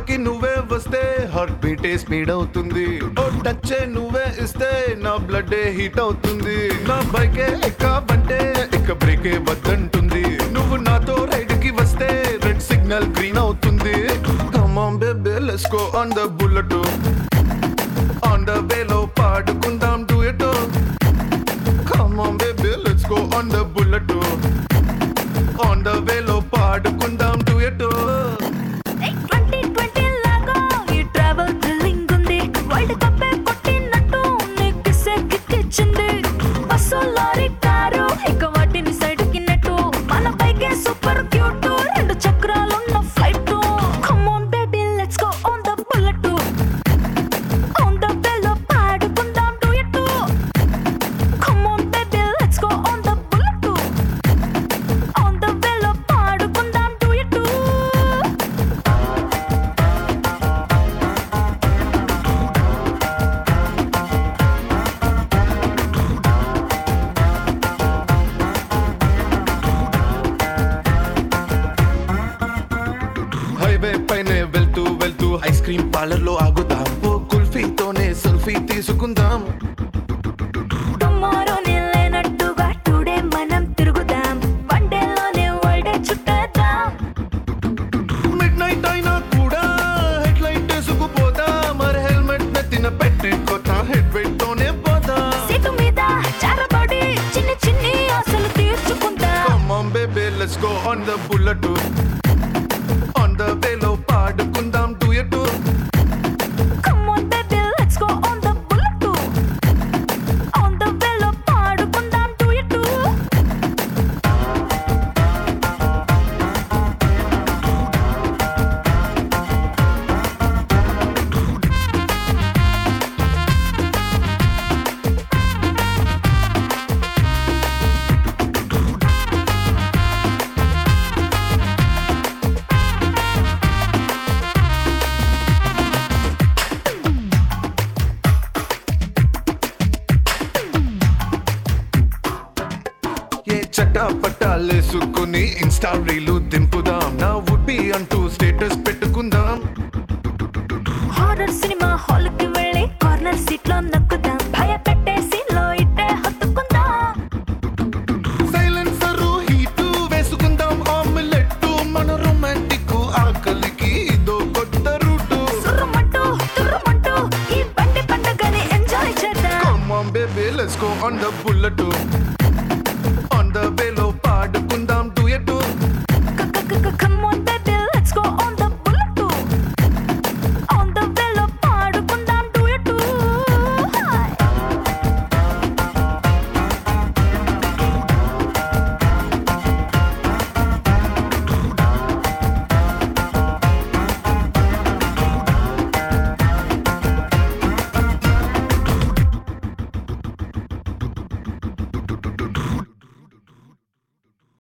పక్కకి నువ్వే వస్తే హార్ట్ బీటే స్పీడ్ అవుతుంది ఓ టచ్ నువ్వే ఇస్తే నా బ్లడ్ హీట్ అవుతుంది నా బైకే ఎక్కాబంటే ఇక బ్రేకే వద్దంటుంది నువ్వు నాతో రైడ్ కి వస్తే రెడ్ సిగ్నల్ గ్రీన్ అవుతుంది come on baby let's go on the bullet on the వేలో పాడుకుందాం duet come on baby let's go on the bullet on the వేలో పాడుకుందాం డూయట్ ట్వంటీ ట్వంటీ లాగా ఈ ట్రావెల్ థ్రిల్లింగ్ ఉంది వరల్డ్ కప్ కొట్టినట్టు నీకు కిస్సే కిక్కిచ్చింది బస్సు లారీ కారు ఇక వాటిని సైడ్ కిన్నట్టు మన బైకే సూపర్ క్యూట్ రెండు చక్రాలున్న flight come on baby let's go on the bullet on the బెల్లో పాడుకుందాం duet come on baby let's go on the bullet on the బెల్లో పాడుకుందాం డూయట్ హైవే పైనే వెళ్తూ వెళ్తూ ఐస్ క్రీమ్ పార్లర్ లో ఆగుదాం ఓ కుల్ఫీతోనే సెల్ఫీ తీసుకుందాం టుమారో లేనట్టుగా టుడే మనం తిరుగుదాం వన్ డేలోనే వరల్డ్ చుట్టేద్దాం మిడ్ నైట్ అయినా కూడా హెడ్ లైట్ వేసుకుపోదా మరి హెల్మెట్ నెత్తిన పెట్టుకోతా హెడ్ వెయిట్ తోనే పోదా సీటు మీద చారబడి చిన్ని చిన్ని ఆశలు తీర్చుకుందాం come on baby let's go on the bullet on the వేలో పాడుకుందాం duet come on baby let's go on the bullet on the వేలో పాడుకుందాం డూయట్ ఏ చట్టా పట్టాలేసుకుని ఇన్స్టా రీలు దింపుదాం నా వుడ్ బి అంటూ స్టేటస్ పెట్టుకుందాం హారర్ సినిమా హాల్ కి వెళ్ళి కార్నర్ సీట్ లో నక్కుదాం భయపెట్టే సీన్ లో ఇట్టే హత్తుకుందాం సైలెన్సర్ హీట్ వేసుకుందాం ఆమ్లెట్ మన రొమాంటిక్ ఆకలికి ఇదో కొత్త రూటు సుర్రుమంటూ తుర్రుమంటూ ఈ బండి పండుగని ఎంజాయ్ చేద్దాం Come on baby let's go on the bullet